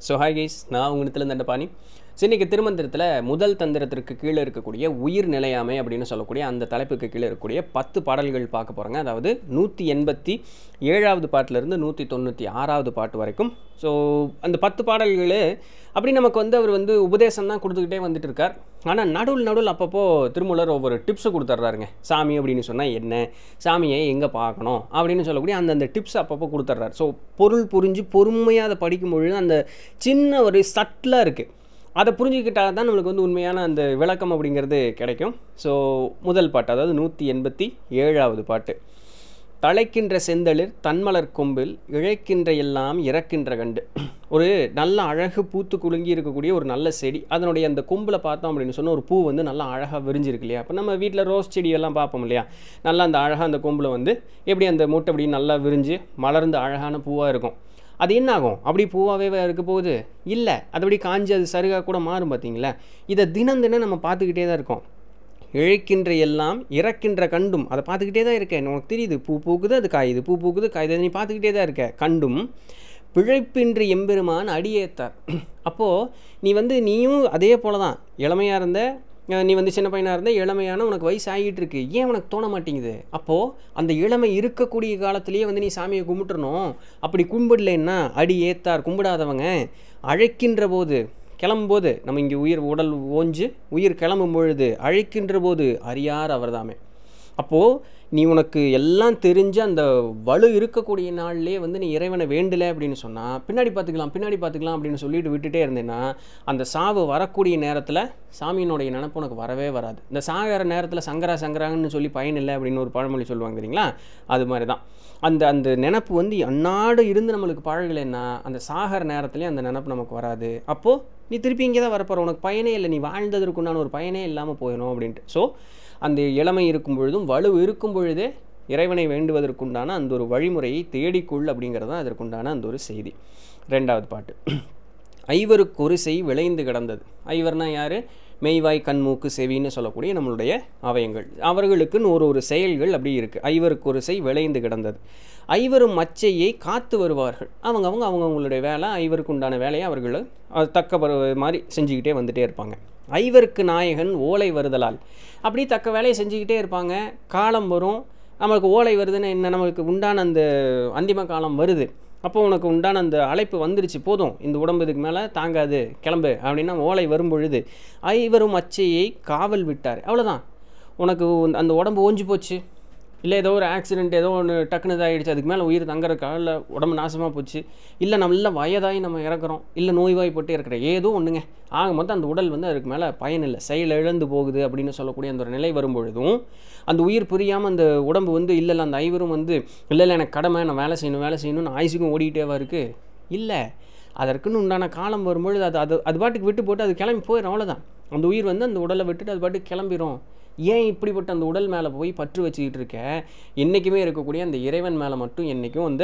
so hi guys நான் உங்களிடத்துல Dandapani so இன்றைக்கி திருமந்திரத்தில் முதல் தந்திரத்திற்கு கீழே இருக்கக்கூடிய உயிர் நிலையாமை அப்படின்னு சொல்லக்கூடிய அந்த தலைப்புக்கு கீழே இருக்கக்கூடிய பத்து பாடல்கள் பார்க்க போகிறோங்க அதாவது நூற்றி எண்பத்தி ஏழாவது பாட்டிலிருந்து நூற்றி தொண்ணூற்றி ஆறாவது பாட்டு வரைக்கும் ஸோ அந்த பத்து பாடல்கள் அப்படி நமக்கு வந்து அவர் வந்து உபதேசம் தான் கொடுத்துக்கிட்டே வந்துட்டு இருக்கார் ஆனால் நடுவில் நடுவில் அப்பப்போ திருமூலர் ஒவ்வொரு டிப்ஸை கொடுத்துட்றாருங்க சாமி அப்படின்னு சொன்னால் என்ன சாமியை எங்கே பார்க்கணும் அப்படின்னு சொல்லக்கூடிய அந்தந்த டிப்ஸ் அப்பப்போ கொடுத்துட்றாரு ஸோ பொருள் புரிஞ்சு பொறுமையாக அதை படிக்கும் பொழுது அந்த சின்ன ஒரு சட்டிலாக இருக்குது அதை புரிஞ்சுக்கிட்டால் தான் நம்மளுக்கு வந்து உண்மையான அந்த விளக்கம் அப்படிங்கிறது கிடைக்கும் ஸோ முதல் பாட்டு அதாவது நூற்றி எண்பத்தி ஏழாவது பாட்டு தழைக்கின்ற செந்தளிர் தன்மலர் கொம்பில் இழைக்கின்ற எல்லாம் இறக்கின்ற கண்டு ஒரு நல்ல அழகு பூத்து குலுங்கி இருக்கக்கூடிய ஒரு நல்ல செடி அதனுடைய அந்த கொம்பில் பார்த்தோம் அப்படின்னு சொன்னால் ஒரு பூ வந்து நல்லா அழகாக விரிஞ்சிருக்கு இல்லையா அப்போ நம்ம வீட்டில் ரோஸ் செடியெல்லாம் பார்ப்போம் இல்லையா நல்லா அந்த அழகாக அந்த கொம்பில் வந்து எப்படி அந்த மூட்டை அப்படி நல்லா விரிஞ்சு மலர்ந்து அழகான பூவாக இருக்கும் அது என்ன ஆகும் அப்படி பூவாகவே இருக்க போகுது இல்லை அது அப்படி காஞ்சி அது சருகாக கூட மாறும் பார்த்தீங்களா இதை தினம் தினம் நம்ம பார்த்துக்கிட்டே தான் இருக்கோம் இழைக்கின்ற எல்லாம் இறக்கின்ற கண்டும் அதை பார்த்துக்கிட்டே தான் இருக்கேன் உனக்கு தெரியுது பூ பூக்குது அது காயுது பூ பூக்குது காயுது நீ பார்த்துக்கிட்டே தான் இருக்க கண்டும் பிழைப்பின்றி எம்பெருமான் அடியேத்தார் அப்போது நீ வந்து நீயும் அதே போல தான் இளமையாக இருந்த நீ வந்து சின்ன பையனாக இருந்த இளமையான உனக்கு வயசு ஆகிட்டு இருக்கு ஏன் உனக்கு தோண மாட்டேங்குது அப்போது அந்த இளமை இருக்கக்கூடிய காலத்திலேயே வந்து நீ சாமியை கும்பிட்டுறணும் அப்படி கும்பிடலைன்னா அடி ஏத்தார் கும்பிடாதவங்க அழைக்கின்ற போது கிளம்பும்போது நம்ம இங்கே உயிர் உடல் ஓஞ்சு உயிர் கிளம்பும் பொழுது அழைக்கின்ற போது அறியார் அவர்தாமே அப்போது நீ உனக்கு எல்லாம் தெரிஞ்ச அந்த வலு இருக்கக்கூடிய நாள்லேயே வந்து நீ இறைவனை வேண்டலை அப்படின்னு சொன்னால் பின்னாடி பார்த்துக்கலாம் பின்னாடி பார்த்துக்கலாம் அப்படின்னு சொல்லிட்டு விட்டுட்டே இருந்தேன்னா அந்த சாவு வரக்கூடிய நேரத்தில் சாமியினுடைய நினப்பு உனக்கு வரவே வராது இந்த சாகிற நேரத்தில் சங்கரா சங்கராங்கன்னு சொல்லி பயன் இல்லை அப்படின்னு ஒரு பழமொழி சொல்லுவாங்க தெரியுங்களா அது மாதிரி தான் அந்த அந்த நினப்பு வந்து அன்னாடு இருந்து நம்மளுக்கு பழகலைன்னா அந்த சாகிற நேரத்துலேயும் அந்த நினப்பு நமக்கு வராது அப்போது நீ திருப்பி இங்கே தான் வரப்போகிற உனக்கு பயனே இல்லை நீ வாழ்ந்ததற்குண்டான ஒரு பயனே இல்லாமல் போயிடும் அப்படின்ட்டு ஸோ அந்த இளமை இருக்கும் பொழுதும் வலு இருக்கும் பொழுதே இறைவனை வேண்டுவதற்குண்டான அந்த ஒரு வழிமுறையை தேடிக்கொள் அப்படிங்கிறது தான் அதற்குண்டான அந்த ஒரு செய்தி ரெண்டாவது பாட்டு ஐவருக்கு ஒரு செய் விளைந்து கிடந்தது ஐவர்னா யார் மெய்வாய் கண்மூக்கு செவின்னு சொல்லக்கூடிய நம்மளுடைய அவயங்கள் அவர்களுக்குன்னு ஒரு ஒரு செயல்கள் அப்படி இருக்குது ஐவருக்கு ஒரு செய் விளைந்து கிடந்தது ஐவரும் மச்சையை காத்து வருவார்கள் அவங்க அவங்க அவங்கவுங்களுடைய வேலை ஐவருக்கு உண்டான வேலையை அவர்கள் தக்க மாதிரி செஞ்சுக்கிட்டே வந்துகிட்டே இருப்பாங்க ஐவருக்கு நாயகன் ஓலை வருதலால் அப்படி தக்க வேலையை செஞ்சுக்கிட்டே இருப்பாங்க காலம் வரும் நம்மளுக்கு ஓலை வருதுன்னு என்ன நம்மளுக்கு உண்டான அந்த அந்திம காலம் வருது அப்போ உனக்கு உண்டான அந்த அழைப்பு வந்துருச்சு போதும் இந்த உடம்பு இதுக்கு மேலே தாங்காது கிளம்பு அப்படின்னா ஓலை வரும் பொழுது ஐவரும் அச்சையை காவல் விட்டார் அவ்வளோதான் உனக்கு அந்த உடம்பு ஓஞ்சி போச்சு இல்லை ஏதோ ஒரு ஆக்சிடென்ட் ஏதோ ஒன்று டக்குனு இதாகிடுச்சு அதுக்கு மேலே உயிர் தங்குறக்கா இல்லை உடம்பு நாசமாக போச்சு இல்லை நல்ல வயதாகி நம்ம இறக்குறோம் இல்லை நோய்வாய்ப்பட்டு இருக்கிற ஏதோ ஒன்றுங்க ஆக மொத்தம் அந்த உடல் வந்து அதுக்கு மேலே பயன் இல்லை செயல் இழந்து போகுது அப்படின்னு சொல்லக்கூடிய அந்த ஒரு நிலை வரும்பொழுதும் அந்த உயிர் புரியாமல் அந்த உடம்பு வந்து இல்லை இல்லை அந்த ஐவரும் வந்து இல்லை இல்லை எனக்கு கடமை நான் வேலை செய்யணும் வேலை செய்யணும்னு ஆயுசுக்கும் ஓடிக்கிட்டேவா இருக்குது இல்லை அதற்குன்னு உண்டான காலம் வரும்பொழுது அது அது அது பாட்டுக்கு விட்டு போட்டு அது கிளம்பி போயிடும் அவ்வளோதான் அந்த உயிர் வந்து அந்த உடலை விட்டுட்டு அது பாட்டுக்கு கிளம்பிடும் ஏன் இப்படிப்பட்ட அந்த உடல் மேலே போய் பற்று வச்சுக்கிட்டு இருக்க என்றைக்குமே இருக்கக்கூடிய அந்த இறைவன் மேலே மட்டும் என்றைக்கும் அந்த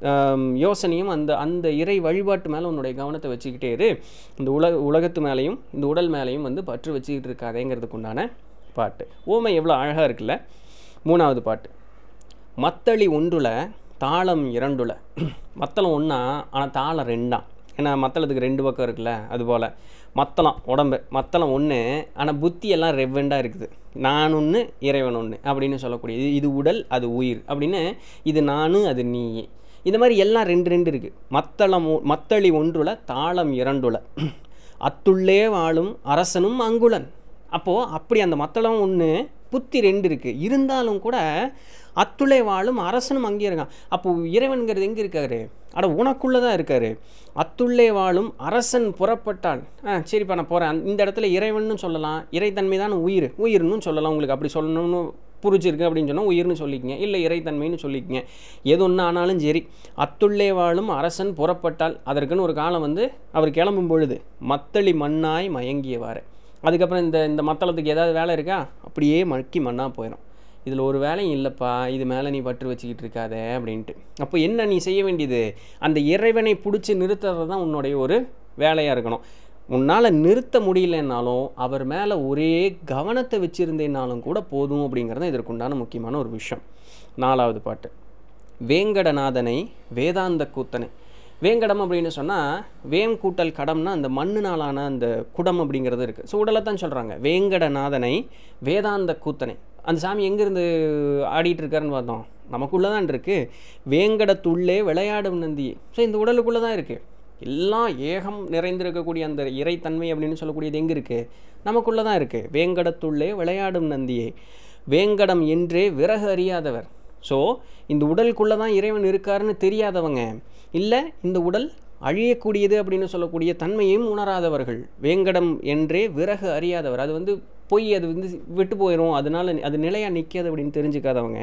யோசனையும் அந்த அந்த இறை வழிபாட்டு மேலே உன்னுடைய கவனத்தை வச்சுக்கிட்டே இரு இந்த உலக உலகத்து மேலேயும் இந்த உடல் மேலேயும் வந்து பற்று வச்சுக்கிட்டு இருக்காதேங்கிறதுக்கு உண்டான பாட்டு ஓமை எவ்வளோ அழகாக இருக்குல்ல மூணாவது பாட்டு மத்தளி ஒன்றுல தாளம் இரண்டுல மத்தளம் ஒன்றா ஆனால் தாளம் ரெண்டாம் ஏன்னா மத்தளத்துக்கு ரெண்டு பக்கம் இருக்குல்ல அதுபோல் மத்தளம் உடம்பு மத்தளம் ஒன்று ஆனால் புத்தி எல்லாம் ரெவெண்டாக இருக்குது நான் ஒன்று இறைவன் ஒன்று அப்படின்னு சொல்லக்கூடியது இது உடல் அது உயிர் அப்படின்னு இது நானு அது நீ இந்த மாதிரி எல்லாம் ரெண்டு ரெண்டு இருக்குது மத்தளம் மத்தளி ஒன்றுல தாளம் இரண்டுல அத்துள்ளே வாழும் அரசனும் அங்குலன் அப்போது அப்படி அந்த மத்தளம் ஒன்று புத்தி ரெண்டு இருக்குது இருந்தாலும் கூட அத்துளை வாழும் அரசனும் அங்கே இருக்கான் அப்போ இறைவன்கிறது எங்கே இருக்காரு அட உனக்குள்ளே தான் இருக்காரு அத்துள்ளே வாழும் அரசன் புறப்பட்டால் ஆ சரிப்பா நான் போகிறேன் இந்த இடத்துல இறைவன்னு சொல்லலாம் இறைத்தன்மை தான் உயிர் உயிர்னு சொல்லலாம் உங்களுக்கு அப்படி சொல்லணும்னு புரிஞ்சிருக்கு அப்படின்னு சொன்னால் உயிர்னு சொல்லிக்கங்க இல்லை இறைத்தன்மைன்னு சொல்லிக்கங்க எது ஒன்று ஆனாலும் சரி அத்துள்ளே வாழும் அரசன் புறப்பட்டால் அதற்குன்னு ஒரு காலம் வந்து அவர் கிளம்பும் பொழுது மத்தளி மண்ணாய் மயங்கியவாறு அதுக்கப்புறம் இந்த இந்த மத்தளத்துக்கு ஏதாவது வேலை இருக்கா அப்படியே மக்கி மண்ணாக போயிடும் இதில் ஒரு வேலையும் இல்லைப்பா இது மேலே நீ பற்று வச்சுக்கிட்டு இருக்காத அப்படின்ட்டு அப்போ என்ன நீ செய்ய வேண்டியது அந்த இறைவனை பிடிச்சி நிறுத்துறது தான் உன்னுடைய ஒரு வேலையாக இருக்கணும் உன்னால் நிறுத்த முடியலன்னாலும் அவர் மேலே ஒரே கவனத்தை வச்சுருந்தேனாலும் கூட போதும் அப்படிங்கிறது இதற்குண்டான முக்கியமான ஒரு விஷயம் நாலாவது பாட்டு வேங்கடநாதனை வேதாந்த கூத்தனை வேங்கடம் அப்படின்னு சொன்னால் வேம் கூட்டல் கடம்னா அந்த மண்ணுனாலான அந்த குடம் அப்படிங்கிறது இருக்குது ஸோ உடலை தான் சொல்கிறாங்க வேங்கடநாதனை வேதாந்த கூத்தனை அந்த சாமி எங்கேருந்து ஆடிட்டு இருக்காருன்னு பார்த்தோம் நமக்குள்ளே தான் இருக்குது வேங்கடத்துள்ளே விளையாடும் நந்தி ஸோ இந்த உடலுக்குள்ளே தான் இருக்குது எல்லாம் ஏகம் நிறைந்திருக்கக்கூடிய அந்த இறைத்தன்மை அப்படின்னு சொல்லக்கூடியது எங்கே இருக்குது நமக்குள்ளே தான் இருக்குது வேங்கடத்துள்ளே விளையாடும் நந்தியை வேங்கடம் என்றே விறகு அறியாதவர் ஸோ இந்த உடலுக்குள்ளே தான் இறைவன் இருக்காருன்னு தெரியாதவங்க இல்லை இந்த உடல் அழியக்கூடியது அப்படின்னு சொல்லக்கூடிய தன்மையும் உணராதவர்கள் வேங்கடம் என்றே விறகு அறியாதவர் அது வந்து பொய் அது வந்து விட்டு போயிடும் அதனால அது நிலையாக நிற்காது அப்படின்னு தெரிஞ்சுக்காதவங்க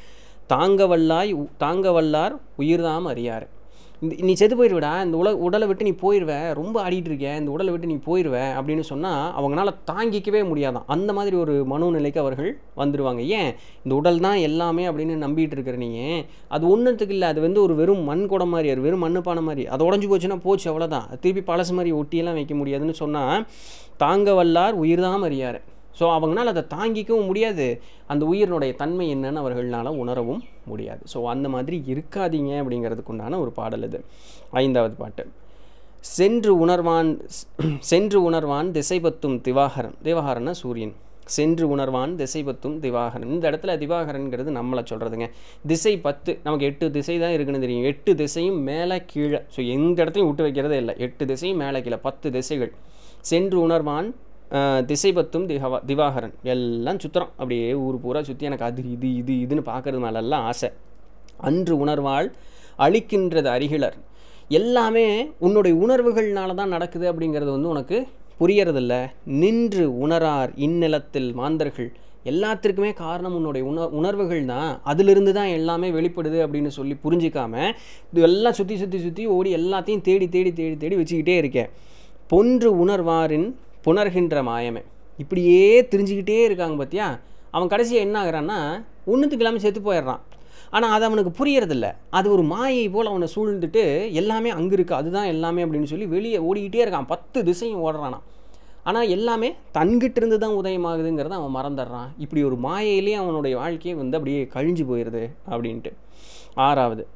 தாங்க வல்லாய் உ- தாங்க வல்லார் உயிர்தாம் அறியார் இந்த நீ செத்து போயிடுவடா இந்த உல உடலை விட்டு நீ போயிடுவ ரொம்ப ஆடிட்டு இருக்க இந்த உடலை விட்டு நீ போயிடுவ அப்படின்னு சொன்னால் அவங்களால தாங்கிக்கவே முடியாதான் அந்த மாதிரி ஒரு மனோநிலைக்கு அவர்கள் வந்துடுவாங்க ஏன் இந்த உடல் தான் எல்லாமே அப்படின்னு நம்பிட்டு இருக்கிற நீ அது ஒன்றுத்துக்கு இல்லை அது வந்து ஒரு வெறும் மண் குடம் மாதிரி அது வெறும் மண்ணு பானை மாதிரி அது உடஞ்சி போச்சுன்னா போச்சு அவ்வளோதான் அது திருப்பி பழசு மாதிரி ஒட்டியெல்லாம் வைக்க முடியாதுன்னு சொன்னால் தாங்க வல்லார் உயிர் தான் அறியார் ஸோ அவங்களால அதை தாங்கிக்கவும் முடியாது அந்த உயிரினுடைய தன்மை என்னன்னு அவர்களால உணரவும் முடியாது ஸோ அந்த மாதிரி இருக்காதீங்க அப்படிங்கிறதுக்கு உண்டான ஒரு பாடல் இது ஐந்தாவது பாட்டு சென்று உணர்வான் சென்று உணர்வான் திசைபத்தும் திவாகரன் திவாகரன்னா சூரியன் சென்று உணர்வான் திசைபத்தும் திவாகரன் இந்த இடத்துல திவாகரன்கிறது நம்மளை சொல்கிறதுங்க திசை பத்து நமக்கு எட்டு திசை தான் இருக்குன்னு தெரியும் எட்டு திசையும் மேலே கீழே ஸோ எந்த இடத்தையும் விட்டு வைக்கிறதே இல்லை எட்டு திசையும் மேலே கீழே பத்து திசைகள் சென்று உணர்வான் ஆஹ், திசை பத்தும் திகவா திவாகரன் எல்லாம் சுற்றுறான் அப்படியே ஊர் பூரா சுற்றி எனக்கு அது இது இது இதுன்னு பார்க்கறது மேலெல்லாம் ஆசை அன்று உணர்வாள் அழிக்கின்றது அருகிலர் எல்லாமே உன்னுடைய உணர்வுகள்னால தான் நடக்குது அப்படிங்கிறது வந்து உனக்கு புரியறதில்ல நின்று உணரார் இந்நிலத்தில் மாந்தர்கள் எல்லாத்திற்குமே காரணம் உன்னுடைய உண உணர்வுகள் தான் அதிலிருந்து தான் எல்லாமே வெளிப்படுது அப்படின்னு சொல்லி புரிஞ்சிக்காம இது எல்லாம் சுற்றி சுற்றி சுற்றி ஓடி எல்லாத்தையும் தேடி தேடி தேடி தேடி வச்சுக்கிட்டே இருக்கேன் பொன்று உணர்வாரின் புணர்கின்ற மாயமே இப்படியே தெரிஞ்சுக்கிட்டே இருக்காங்க பார்த்தியா அவன் கடைசியாக என்ன ஆகுறான்னா ஒன்றுத்துக்கு இல்லாமல் செத்து போயிடுறான் ஆனால் அது அவனுக்கு புரியறதில்ல அது ஒரு மாயை போல் அவனை சூழ்ந்துட்டு எல்லாமே அங்கே இருக்குது அதுதான் எல்லாமே அப்படின்னு சொல்லி வெளியே ஓடிக்கிட்டே இருக்கான் பத்து திசையும் ஓடுறானா ஆனால் எல்லாமே தன்கிட்ட இருந்து தான் உதயமாகுதுங்கிறத அவன் மறந்துடுறான் இப்படி ஒரு மாயையிலே அவனுடைய வாழ்க்கையே வந்து அப்படியே கழிஞ்சு போயிடுது அப்படின்ட்டு ஆறாவது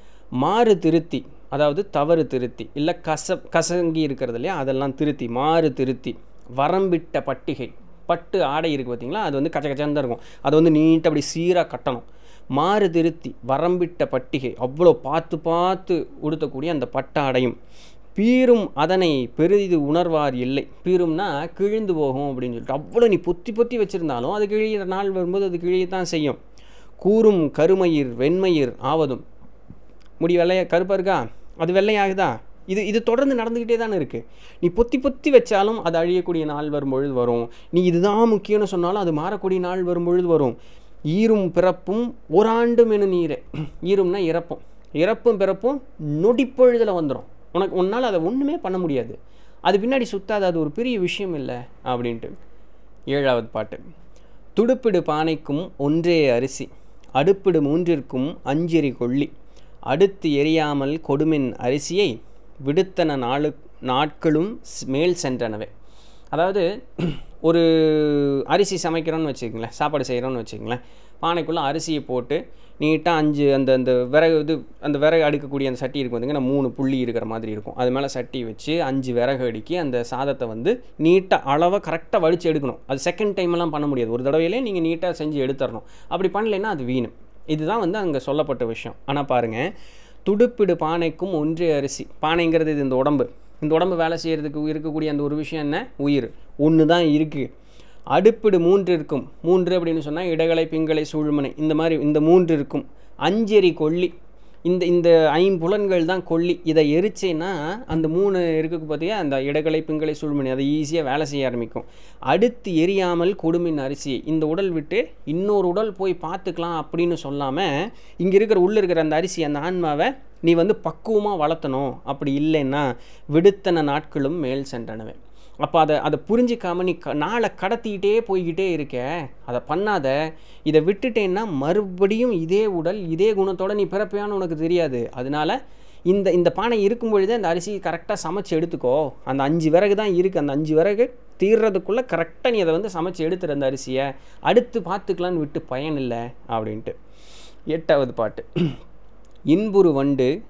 மாறு திருத்தி அதாவது தவறு திருத்தி இல்லை கச கசங்கி இருக்கிறது இல்லையா அதெல்லாம் திருத்தி மாறு திருத்தி வரம்பிட்ட பட்டிகை பட்டு ஆடை இருக்குது பார்த்தீங்களா அது வந்து கச்ச கச்சன்னு தான் இருக்கும் அதை வந்து நீட்டாக அப்படி சீராக கட்டணும் மாறு திருத்தி வரம்பிட்ட பட்டிகை அவ்வளோ பார்த்து பார்த்து உடுத்தக்கூடிய அந்த பட்டாடையும் பீரும் அதனை பெரிது உணர்வார் இல்லை பீரும்னா கிழிந்து போகும் அப்படின்னு சொல்லிட்டு அவ்வளோ நீ பொத்தி பொத்தி வச்சுருந்தாலும் அது கிழியிற நாள் வரும்போது அது கிழியத்தான் செய்யும் கூறும் கருமயிர் வெண்மயிர் ஆவதும் முடி வெள்ளையா கருப்பாக இருக்கா அது வெள்ளையாகுதா இது இது தொடர்ந்து நடந்துக்கிட்டே தானே இருக்குது நீ பொத்தி பொத்தி வச்சாலும் அது அழியக்கூடிய நாள் வரும்பொழுது வரும் நீ இதுதான் முக்கியம்னு சொன்னாலும் அது மாறக்கூடிய நாள் வரும்பொழுது வரும் ஈரும் பிறப்பும் ஓராண்டும் என நீரே ஈரும்னா இறப்பும் இறப்பும் பிறப்பும் நொடிப்பொழுதில் வந்துடும் உனக்கு உன்னால் அதை ஒன்றுமே பண்ண முடியாது அது பின்னாடி சுத்தாது அது ஒரு பெரிய விஷயம் இல்லை அப்படின்ட்டு ஏழாவது பாட்டு துடுப்பிடு பானைக்கும் ஒன்றே அரிசி அடுப்பிடு மூன்றிற்கும் அஞ்செறி கொள்ளி அடுத்து எரியாமல் கொடுமின் அரிசியை விடுத்தன நாளு நாட்களும் ஸ்- மேல் சென்றனவே அதாவது ஒரு அரிசி சமைக்கிறோன்னு வச்சுக்கங்களேன் சாப்பாடு செய்கிறோன்னு வச்சுக்கங்களேன் பானைக்குள்ளே அரிசியை போட்டு நீட்டாக அஞ்சு அந்த அந்த விறகு இது அந்த விறகு அடுக்கக்கூடிய அந்த சட்டி இருக்கும் பார்த்தீங்கன்னா மூணு புள்ளி இருக்கிற மாதிரி இருக்கும் அது மேலே சட்டி வச்சு அஞ்சு விறகு அடுக்கி அந்த சாதத்தை வந்து நீட்டாக அளவாக கரெக்டாக வடித்து எடுக்கணும் அது செகண்ட் டைம்லாம் பண்ண முடியாது ஒரு தடவையிலே நீங்கள் நீட்டாக செஞ்சு எடுத்துடணும் அப்படி பண்ணலைன்னா அது வீணும் இதுதான் வந்து அங்கே சொல்லப்பட்ட விஷயம் ஆனால் பாருங்கள் துடுப்பிடு பானைக்கும் ஒன்றே அரிசி பானைங்கிறது இது இந்த உடம்பு இந்த உடம்பு வேலை செய்கிறதுக்கு இருக்கக்கூடிய அந்த ஒரு விஷயம் என்ன உயிர் ஒன்று தான் இருக்குது அடுப்பிடு மூன்று இருக்கும் மூன்று அப்படின்னு சொன்னால் இடகலை பிங்களை சூழ்மனை இந்த மாதிரி இந்த மூன்று இருக்கும் அஞ்செறி கொல்லி இந்த இந்த ஐம்புலன்கள் தான் கொல்லி இதை எரிச்சேன்னா அந்த மூணு இருக்கு பார்த்தியா அந்த இடகலை பிங்களை சூழ்மனை அதை ஈஸியாக வேலை செய்ய ஆரம்பிக்கும் அடுத்து எரியாமல் கொடுமின் அரிசியை இந்த உடல் விட்டு இன்னொரு உடல் போய் பார்த்துக்கலாம் அப்படின்னு சொல்லாமல் இங்கே இருக்கிற உள்ளே இருக்கிற அந்த அரிசி அந்த ஆன்மாவை நீ வந்து பக்குவமாக வளர்த்தணும் அப்படி இல்லைன்னா விடுத்தன நாட்களும் மேல் சென்றனவே அப்போ அதை அதை புரிஞ்சிக்காம நீ க நாளை கடத்திக்கிட்டே போய்கிட்டே இருக்க அதை பண்ணாத இதை விட்டுட்டேன்னா மறுபடியும் இதே உடல் இதே குணத்தோட நீ பிறப்பையான்னு உனக்கு தெரியாது அதனால இந்த இந்த பானை இருக்கும் பொழுதே அந்த அரிசி கரெக்டாக சமைச்சு எடுத்துக்கோ அந்த அஞ்சு விறகு தான் இருக்குது அந்த அஞ்சு விறகு தீர்றதுக்குள்ளே கரெக்டாக நீ அதை வந்து சமைச்சு எடுத்துரு அந்த அரிசியை அடுத்து பார்த்துக்கலான்னு விட்டு பயன் இல்லை அப்படின்ட்டு எட்டாவது பாட்டு இன்புறு வண்டு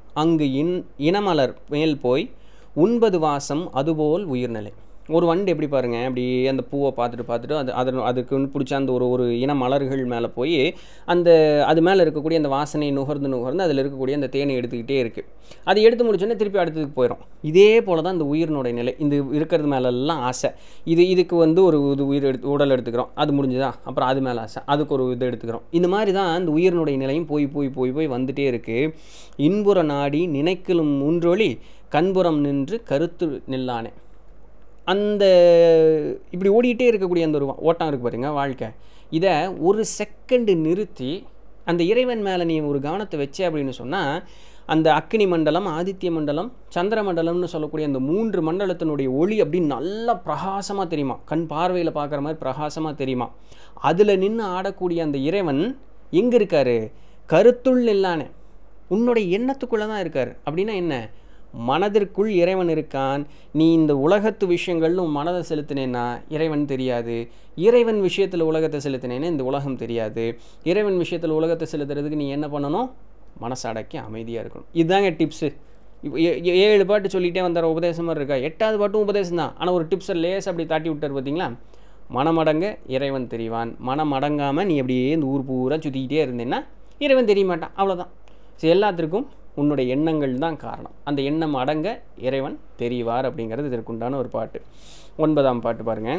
அங்கு இன் இனமலர் மேல் போய் உண்பது வாசம் அதுபோல் உயிர்நிலை ஒரு வண்டு எப்படி பாருங்க அப்படி அந்த பூவை பார்த்துட்டு பார்த்துட்டு அது அதன் அதுக்கு வந்து பிடிச்ச அந்த ஒரு ஒரு இன மலர்கள் மேலே போய் அந்த அது மேலே இருக்கக்கூடிய அந்த வாசனை நுகர்ந்து நுகர்ந்து அதில் இருக்கக்கூடிய அந்த தேனை எடுத்துக்கிட்டே இருக்குது அது எடுத்து முடிச்சோன்னே திருப்பி அடுத்ததுக்கு போயிடும் இதே போல தான் இந்த உயிரினுடைய நிலை இந்த இருக்கிறது மேலெல்லாம் ஆசை இது இதுக்கு வந்து ஒரு இது உயிர் எடுத்து உடல் எடுத்துக்கிறோம் அது முடிஞ்சுதா அப்புறம் அது மேலே ஆசை அதுக்கு ஒரு இது எடுத்துக்கிறோம் இந்த மாதிரி தான் இந்த உயிரினுடைய நிலையும் போய் போய் போய் போய் வந்துட்டே இருக்குது இன்புற நாடி நினைக்கலும் மூன்றொழி கண்புறம் நின்று கருத்து நில்லானே அந்த இப்படி ஓடிக்கிட்டே இருக்கக்கூடிய அந்த ஒரு வா- ஓட்டம் இருக்கு பாருங்க வாழ்க்கை இதை ஒரு செகண்டு நிறுத்தி அந்த இறைவன் மேலே நீ ஒரு கவனத்தை வச்சே அப்படின்னு சொன்னால் அந்த அக்னி மண்டலம் ஆதித்ய மண்டலம் சந்திர மண்டலம்னு சொல்லக்கூடிய அந்த மூன்று மண்டலத்தினுடைய ஒளி அப்படி நல்லா பிரகாசமாக தெரியுமா கண் பார்வையில் பார்க்குற மாதிரி பிரகாசமாக தெரியுமா அதில் நின்று ஆடக்கூடிய அந்த இறைவன் எங்கே இருக்காரு கருத்துள் இல்லானே உன்னுடைய எண்ணத்துக்குள்ளே தான் இருக்கார் அப்படின்னா என்ன மனதிற்குள் இறைவன் இருக்கான் நீ இந்த உலகத்து விஷயங்கள்னு உன் மனதை செலுத்தினேன்னா இறைவன் தெரியாது இறைவன் விஷயத்தில் உலகத்தை செலுத்தினேன்னா இந்த உலகம் தெரியாது இறைவன் விஷயத்தில் உலகத்தை செலுத்துறதுக்கு நீ என்ன பண்ணணும் மனசை அடக்கி அமைதியாக இருக்கணும் இதுதாங்க டிப்ஸு இப்போ ஏ- ஏ- ஏழு பாட்டு சொல்லிகிட்டே வந்தார் உபதேசம் மாதிரி இருக்கா எட்டாவது பாட்டும் உபதேசம் தான் ஆனால் ஒரு டிப்ஸை லேஸ் அப்படி தாட்டி விட்டார் பார்த்தீங்களா மனமடங்க இறைவன் தெரிவான் மனம் அடங்காமல் நீ அப்படியே இந்த ஊர் பூரா சுற்றிக்கிட்டே இருந்தேன்னா இறைவன் தெரிய மாட்டான் அவ்வளோதான் ஸோ எல்லாத்திற்கும் உன்னுடைய எண்ணங்கள் தான் காரணம் அந்த எண்ணம் அடங்க இறைவன் தெரிவார் அப்படிங்கிறது இதற்குண்டான ஒரு பாட்டு ஒன்பதாம் பாட்டு பாருங்க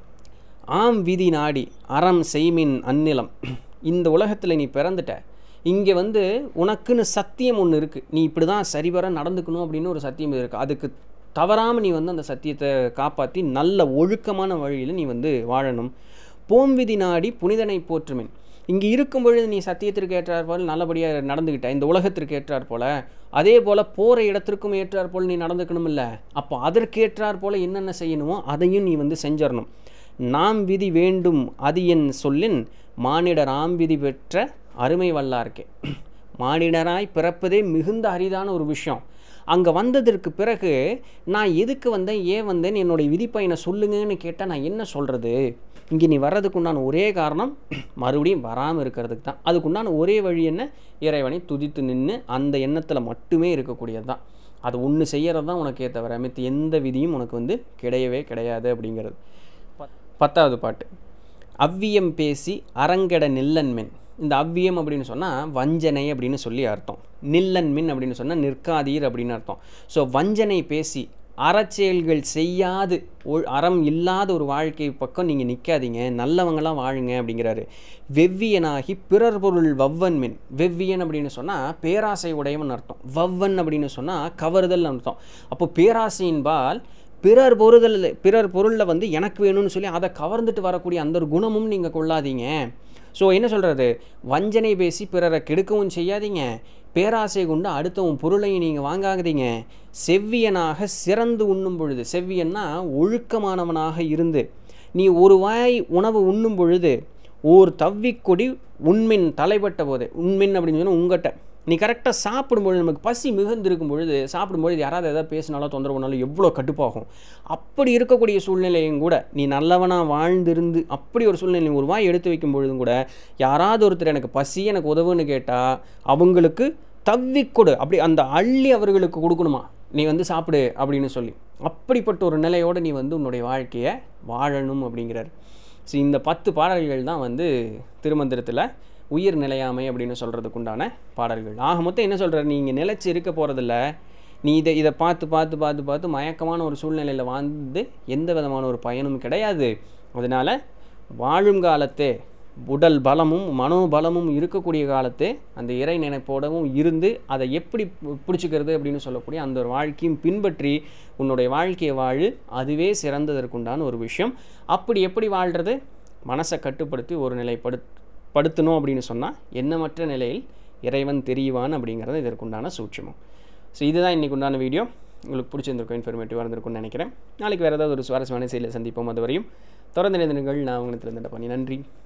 ஆம் விதி நாடி அறம் செய்மின் அந்நிலம் இந்த உலகத்தில் நீ பிறந்துட்ட இங்கே வந்து உனக்குன்னு சத்தியம் ஒன்று இருக்குது நீ இப்படி தான் சரிவர நடந்துக்கணும் அப்படின்னு ஒரு சத்தியம் இருக்குது அதுக்கு தவறாமல் நீ வந்து அந்த சத்தியத்தை காப்பாற்றி நல்ல ஒழுக்கமான வழியில் நீ வந்து வாழணும் போம் விதி நாடி புனிதனை போற்றுமின் இங்கே இருக்கும் பொழுது நீ சத்தியத்திற்கு ஏற்றார் போல் நல்லபடியாக நடந்துக்கிட்ட இந்த உலகத்திற்கு ஏற்றார் போல அதே போல் போகிற இடத்திற்கும் ஏற்றார் போல் நீ நடந்துக்கணும் இல்லை அப்போ அதற்கு ஏற்றார் போல் என்னென்ன செய்யணுமோ அதையும் நீ வந்து செஞ்சிடணும் நாம் விதி வேண்டும் அது என் சொல்லின் மானிடர் ஆம் விதி பெற்ற அருமை வல்லார்க்கே மானிடராய் பிறப்பதே மிகுந்த அரிதான ஒரு விஷயம் அங்கே வந்ததற்கு பிறகு நான் எதுக்கு வந்தேன் ஏன் வந்தேன் என்னுடைய விதிப்பயனை சொல்லுங்கன்னு கேட்டால் நான் என்ன சொல்கிறது இங்கே நீ வர்றதுக்கு உண்டான ஒரே காரணம் மறுபடியும் வராமல் இருக்கிறதுக்கு தான் அதுக்குண்டான ஒரே வழி என்ன இறைவனை துதித்து நின்று அந்த எண்ணத்தில் மட்டுமே இருக்கக்கூடியது தான் அது ஒன்று செய்கிறது தான் உனக்கு தவிர மித்த எந்த விதியும் உனக்கு வந்து கிடையவே கிடையாது அப்படிங்கிறது பத்தாவது பாட்டு அவ்வியம் பேசி அரங்கெட நில்லன்மென் இந்த அவ்வியம் அப்படின்னு சொன்னால் வஞ்சனை அப்படின்னு சொல்லி அர்த்தம் நில்லன்மின் அப்படின்னு சொன்னால் நிற்காதீர் அப்படின்னு அர்த்தம் ஸோ வஞ்சனை பேசி அறச்செயல்கள் செய்யாது ஒ- அறம் இல்லாத ஒரு வாழ்க்கை பக்கம் நீங்கள் நிற்காதீங்க நல்லவங்களாம் வாழுங்க அப்படிங்கிறாரு வெவ்வியனாகி பிறர் பொருள் வவ்வன் மின் வெவ்வியன் அப்படின்னு சொன்னால் பேராசை உடையவன் அர்த்தம் வவ்வன் அப்படின்னு சொன்னால் கவருதல் அர்த்தம் அப்போ பேராசையின்பால் பிறர் பொருதல் பிறர் பொருளில் வந்து எனக்கு வேணும்னு சொல்லி அதை கவர்ந்துட்டு வரக்கூடிய அந்த ஒரு குணமும் நீங்கள் கொள்ளாதீங்க ஸோ என்ன சொல்கிறது வஞ்சனை பேசி பிறரை கெடுக்கவும் செய்யாதீங்க பேராசை கொண்டு அடுத்தவன் பொருளையும் நீங்கள் வாங்காதீங்க செவ்வியனாக சிறந்து உண்ணும் பொழுது செவ்வியன்னா ஒழுக்கமானவனாக இருந்து நீ ஒரு வாய் உணவு உண்ணும் பொழுது ஓர் தவ்விக்கொடி உண்மின் தலைப்பட்ட போது உண்மின் அப்படின்னு சொன்னால் உங்கள்கிட்ட நீ கரெக்டாக சாப்பிடும்பொழுது நமக்கு பசி மிகுந்திருக்கும் பொழுது சாப்பிடும்பொழுது யாராவது எதாவது பேசினாலோ தொந்தரவு பண்ணாலும் எவ்வளோ கடுப்பாகும் அப்படி இருக்கக்கூடிய சூழ்நிலையும் கூட நீ நல்லவனாக வாழ்ந்திருந்து அப்படி ஒரு சூழ்நிலை ஒரு வாய் எடுத்து வைக்கும் பொழுதும் கூட யாராவது ஒருத்தர் எனக்கு பசி எனக்கு உதவுன்னு கேட்டால் அவங்களுக்கு தவ்விக்கொடு அப்படி அந்த அள்ளி அவர்களுக்கு கொடுக்கணுமா நீ வந்து சாப்பிடு அப்படின்னு சொல்லி அப்படிப்பட்ட ஒரு நிலையோடு நீ வந்து உன்னுடைய வாழ்க்கையை வாழணும் அப்படிங்கிறார் ஸோ இந்த பத்து பாடல்கள் தான் வந்து திருமந்திரத்தில் உயிர் நிலையாமை அப்படின்னு சொல்கிறதுக்கு உண்டான பாடல்கள் ஆக மொத்தம் என்ன சொல்கிறார் நீங்கள் நிலைச்சு இருக்க போகிறதில்ல நீ இதை இதை பார்த்து பார்த்து பார்த்து பார்த்து மயக்கமான ஒரு சூழ்நிலையில் வாழ்ந்து எந்த விதமான ஒரு பயனும் கிடையாது அதனால் வாழும் காலத்தே உடல் பலமும் மனோபலமும் இருக்கக்கூடிய காலத்தே அந்த இறை நினைப்போடவும் இருந்து அதை எப்படி பு- பிடிச்சிக்கிறது அப்படின்னு சொல்லக்கூடிய அந்த ஒரு வாழ்க்கையும் பின்பற்றி உன்னுடைய வாழ்க்கையை வாழு அதுவே சிறந்ததற்குண்டான ஒரு விஷயம் அப்படி எப்படி வாழ்கிறது மனசை கட்டுப்படுத்தி ஒரு நிலைப்படு படுத்தணும் அப்படின்னு சொன்னால் எண்ணமற்ற நிலையில் இறைவன் தெரிவான் அப்படிங்கிறது இதற்குண்டான சூட்சமம் ஸோ இதுதான் இன்றைக்கு உண்டான வீடியோ உங்களுக்கு பிடிச்சிருந்திருக்கும் இன்ஃபர்மேட்டிவாக இருந்திருக்கும்னு நினைக்கிறேன் நாளைக்கு வேறு ஏதாவது ஒரு சுவாரஸ்யமான செய்தியில் சந்திப்போம் அது வரையும் தொடர்ந்து நினைந்தீர்கள் நான் உங்களுக்கு இருந்த பண்ணி நன்றி